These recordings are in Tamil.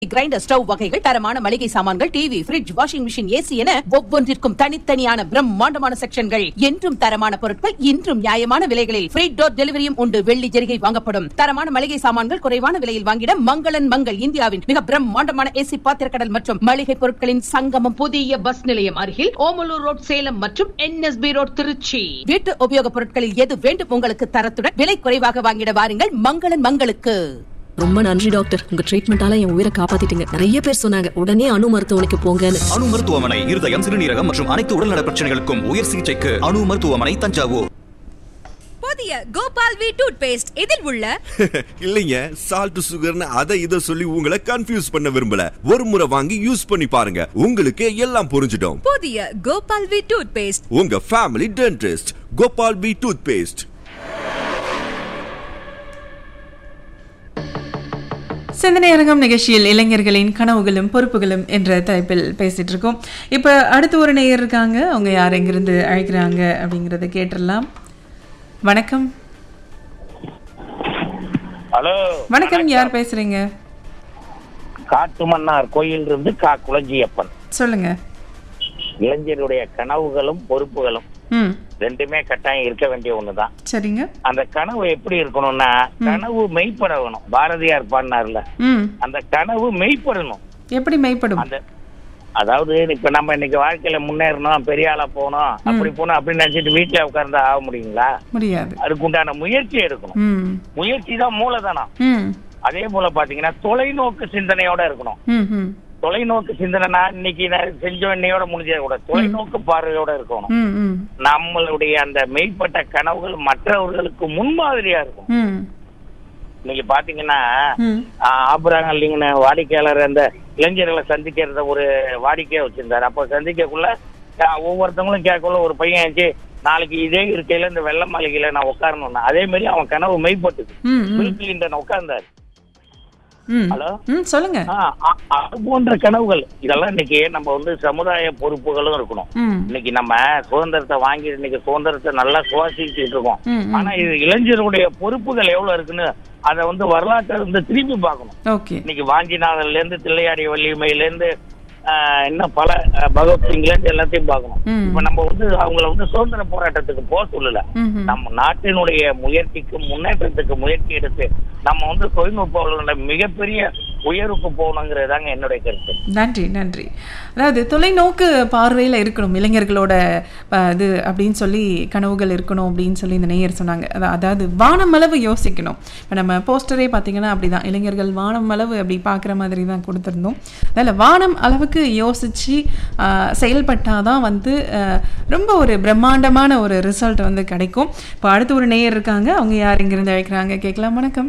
கிரைண்டர் ஸ்டவ் வகைகள் தரமான மளிகை சாமான்கள் TV fridge washing machine AC என ஒவ்வொன்றிற்கும் தனித்தனியான பிரம்மாண்டமான செக்ஷன்கள் என்றும் தரமான பொருட்கள் இன்றும் நியாயமான விலைகளில் ஃப்ரீ டோர் டெலிவரியும் உண்டு வெள்ளி ஜெரிகை வாங்கப்படும் தரமான மளிகை சாமான்கள் குறைவான விலையில் வாங்கிட மங்களன் மங்கள் இந்தியாவின் மிக பிரம்மாண்டமான ஏசி பாத்திரக்கடல் மற்றும் மளிகை பொருட்களின் சங்கமம் புதிய பஸ் நிலையம் அருகில் ஓமலூர் ரோட் சேலம் மற்றும் என்எஸ்பி ரோட் திருச்சி வீட்டு உபயோகப் பொருட்களில் எது வேண்டும் உங்களுக்கு தரத்துடன் விலை குறைவாக வாங்கிட வாருங்கள் மங்களன் மங்களுக்கு ரொம்ப நன்றி டாக்டர் உங்க ட்ரீட்மெண்டால என் உயிரை காப்பாத்திட்டீங்க நிறைய பேர் சொன்னாங்க உடனே அணு மருத்துவமனைக்கு போங்கன்னு அணு மருத்துவமனை இருதயம் சிறுநீரகம் மற்றும் அனைத்து உடல்நல பிரச்சனைகளுக்கும் உயர் சிகிச்சைக்கு அணு மருத்துவமனை தஞ்சாவூர் புதிய கோபால் வி டூத் பேஸ்ட் இதில் உள்ள இல்லைங்க சால்ட் சுகர்னு அதை இதை சொல்லி உங்களை கன்ஃபியூஸ் பண்ண விரும்பல ஒரு முறை வாங்கி யூஸ் பண்ணி பாருங்க உங்களுக்கு எல்லாம் புரிஞ்சிடும் புதிய கோபால் வி டூத் பேஸ்ட் உங்க family dentist Gopal B toothpaste சிந்தனை அரங்கம் நிகழ்ச்சியில் இளைஞர்களின் கனவுகளும் பொறுப்புகளும் என்ற தலைப்பில் பேசிட்டு இருக்கோம் இப்போ அடுத்து ஒரு நேயர் இருக்காங்க அவங்க யார் எங்கிருந்து அழைக்கிறாங்க அப்படிங்கிறத கேட்டுடலாம் வணக்கம் ஹலோ வணக்கம் யார் பேசுறீங்க காட்டுமன்னார் கோயில் இருந்து கா குளஞ்சியப்பன் சொல்லுங்க இளைஞருடைய கனவுகளும் பொறுப்புகளும் ம் ரெண்டுமே கட்டாயம் இருக்க வேண்டிய ஒண்ணுதான் சரிங்க அந்த கனவு எப்படி இருக்கணும்னா கனவு மெய்ப்படணும் பாரதியார் பாடினார்ல ம் அந்த கனவு மெய்ப்படணும் எப்படி மெய்ப்படும் அந்த அதாவது இப்ப நம்ம இன்னைக்கு வாழ்க்கையில முன்னேறணும் பெரிய ஆளா போகணும் அப்படி போகணும் அப்படின்னு நினைச்சிட்டு வீட்டுல உட்கார்ந்து ஆக முடியுங்களா முடியாது அதுக்கு உண்டான முயற்சி எடுக்கணும் ம் முயற்சி தான் மூலதனம் ம் அதே போல பாத்தீங்கன்னா தொலைநோக்கு சிந்தனையோட இருக்கணும் ம் ம் தொலைநோக்கு சிந்தனைனா இன்னைக்கு நான் செஞ்ச இன்னையோட முடிஞ்சத கூட தொலைநோக்கு பார்வையோட இருக்கணும் ம் ம் நம்மளுடைய அந்த மெய்ப்பட்ட கனவுகள் மற்றவர்களுக்கு முன்மாதிரியா இருக்கும் ம் இன்னைக்கு பாத்தீங்கன்னா ம் ஆபராங்க இல்லைங்கன்னு வாடிக்கையாளர் அந்த இளைஞர்களை சந்திக்கிறத ஒரு வாடிக்கையா வச்சிருந்தாரு அப்போ சந்திக்கக்குள்ள ஆஹ், ஒவ்வொருத்தவங்களும் கேட்கக்குள்ள ஒரு பையன் ஆச்சு நாளைக்கு இதே இருக்கையில இந்த வெள்ள மாளிகையில நான் உட்காரணும்னா அதே மாதிரி அவன் கனவு மெய்ப்பட்டுது ம் ம் பில் கிளின்டன் உட்கார்ந்தாரு ம் ஹலோ ம் சொல்லுங்க ஆ, அ- அது போன்ற கனவுகள் இதெல்லாம் இன்னைக்கு நம்ம வந்து சமுதாய பொறுப்புகளும் இருக்கணும் ம் இன்னைக்கு நம்ம சுதந்திரத்தை வாங்கி இன்னைக்கு சுதந்திரத்தை நல்லா சுவாசிச்சுட்டு இருக்கோம் ம், ம். ஆனா இது இளைஞருடைய பொறுப்புகள் எவ்வளவு இருக்குன்னு அதை வந்து வரலாற்றை வந்து திரும்பி பார்க்கணும் ஓகே இன்னைக்கு வாஞ்சிநாதன்ல இருந்து தில்லையாடி வள்ளிமையில இருந்து ஆஹ், இன்னும் பல ஆஹ், பகவத்சிங்ல இருந்து எல்லாத்தையும் பார்க்கணும் ம். இப்ப நம்ம வந்து அவங்கள வந்து சுதந்திர போராட்டத்துக்கு போக சொல்லல ம் ம் நம்ம நாட்டினுடைய முயற்சிக்கு முன்னேற்றத்துக்கு முயற்சி எடுத்து நம்ம வந்து தொழில்நுட்ப வல்லுநர்கள மிகப்பெரிய உயர்வுக்கு போகணுங்கிறது தாங்க என்னுடைய கருத்து நன்றி நன்றி அதாவது தொலைநோக்கு பார்வையில் இருக்கணும் இளைஞர்களோட அஹ், இது அப்படின்னு சொல்லி கனவுகள் இருக்கணும் அப்படின்னு சொல்லி இந்த நேயர் சொன்னாங்க அதா- அதாவது வானம் அளவு யோசிக்கணும் இப்போ நம்ம போஸ்டரே பார்த்தீங்கன்னா அப்படிதான் இளைஞர்கள் வானம் அளவு அப்படி பார்க்குற மாதிரி தான் கொடுத்துருந்தோம் அதில் வானம் அளவுக்கு யோசித்து செயல்பட்டால் தான் வந்து அஹ், ரொம்ப ஒரு பிரம்மாண்டமான ஒரு ரிசல்ட் வந்து கிடைக்கும் இப்போ அடுத்து ஒரு நேயர் இருக்காங்க அவங்க யார் இங்கிருந்து அழைக்கிறாங்க கேட்கலாம் வணக்கம்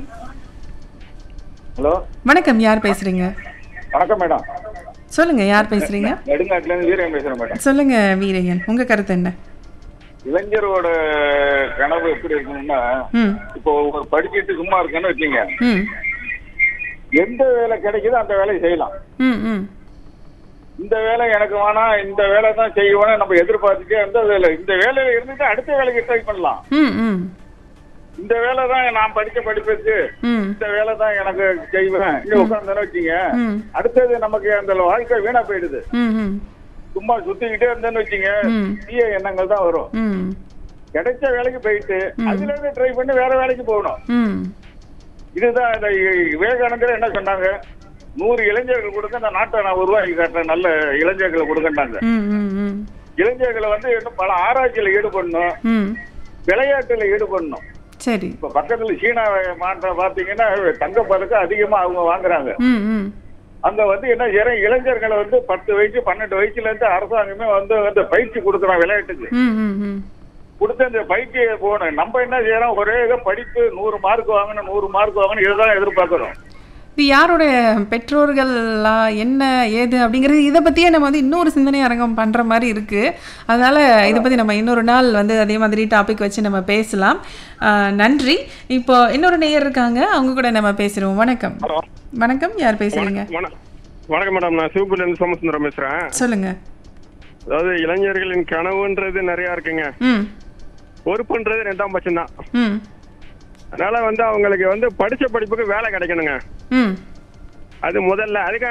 ஹலோ வணக்கம் யார் பேசுறீங்க வணக்கம் மேடம் சொல்லுங்க யார் பேசுறீங்க நெடுங்காட்டுல இருந்து வீரன் பேசுறேன் மேடம் சொல்லுங்க வீரையன் உங்க கருத்து என்ன இளைஞரோட கனவு எப்படி இருக்கணும்னா ம் இப்போ ஒரு படிச்சுட்டு சும்மா இருக்கேன்னு வச்சுங்க ம் எந்த வேலை கிடைக்குதோ அந்த வேலையை செய்யலாம் ம் ம் இந்த வேலை எனக்கு வேணாம் இந்த வேலை தான் செய்வேன்னு நம்ம எதிர்பார்த்துட்டே எந்த வேலை இந்த வேலையில இருந்துட்டு அடுத்த வேலைக்கு ட்ரை பண்ணலாம் ம் ம் இந்த வேலை தான் நான் படிச்ச படிப்புக்கு ம் இந்த வேலை தான் எனக்கு செய்வேன் இங்க உட்கார்ந்தேன்னு வச்சுங்க ம் அடுத்தது நமக்கு அந்த வாழ்க்கை வீணா போயிடுது ம் ம் சும்மா சுத்திக்கிட்டே இருந்தேன்னு வச்சுங்க ம். தீய எண்ணங்கள் தான் வரும் ம் கிடைச்ச வேலைக்கு போயிட்டு அதுல இருந்து ட்ரை பண்ணி வேற வேலைக்கு போகணும் ம் இதுதான் இந்த விவேகானந்தர் என்ன சொன்னாங்க நூறு இளைஞர்கள் கொடுக்க இந்த நாட்டை நான் உருவாக்கி காட்டுறேன் நல்ல இளைஞர்களை கொடுக்கண்டாங்க ம் ம் ம் இளைஞர்களை வந்து இன்னும் பல ஆராய்ச்சியில ஈடுபடணும் ம் விளையாட்டுல ஈடுபடணும் சரி இப்ப பக்கத்துல சீனா மாற்ற பாத்தீங்கன்னா தங்க பதக்கம் அதிகமா அவங்க வாங்குறாங்க ம் ம் அங்க வந்து என்ன செய்யறேன் இளைஞர்களை வந்து பத்து வயசு பன்னெண்டு வயசுல இருந்து அரசாங்கமே வந்து வந்து பயிற்சி கொடுக்குறான் விளையாட்டுக்கு ம் ம் ம் கொடுத்து அந்த பயிற்சியை போகணும் நம்ம என்ன செய்யறோம் ஒரே இதை படிப்பு நூறு மார்க் வாங்கணும் நூறு மார்க் வாங்கணும் இதுதான் எதிர்பார்க்கிறோம் இது யாருடைய பெற்றோர்களா என்ன ஏது அப்படிங்கிறது இதை பற்றியே நம்ம வந்து இன்னொரு சிந்தனை அரங்கம் பண்ணுற மாதிரி இருக்குது அதனால் இதை பற்றி நம்ம இன்னொரு நாள் வந்து அதே மாதிரி டாபிக் வச்சு நம்ம பேசலாம் ஆஹ் நன்றி இப்போ இன்னொரு நேயர் இருக்காங்க அவங்க கூட நம்ம பேசுகிறோம் வணக்கம் வணக்கம் யார் பேசுகிறீங்க வண- வணக்கம் மேடம் நான் சிவபுரில இருந்து சோமசுந்தரம் பேசுறேன் சொல்லுங்கள் அதாவது இளைஞர்களின் கனவுன்றது நிறைய இருக்குங்க ம் பொறுப்புன்றது ரெண்டாம் பட்சம் தான் ம் அதனால வந்து அவங்களுக்கு வந்து படிச்ச படிப்புக்கு வேலை கிடைக்கணுங்க ம் அது முதல்ல அதுக்கு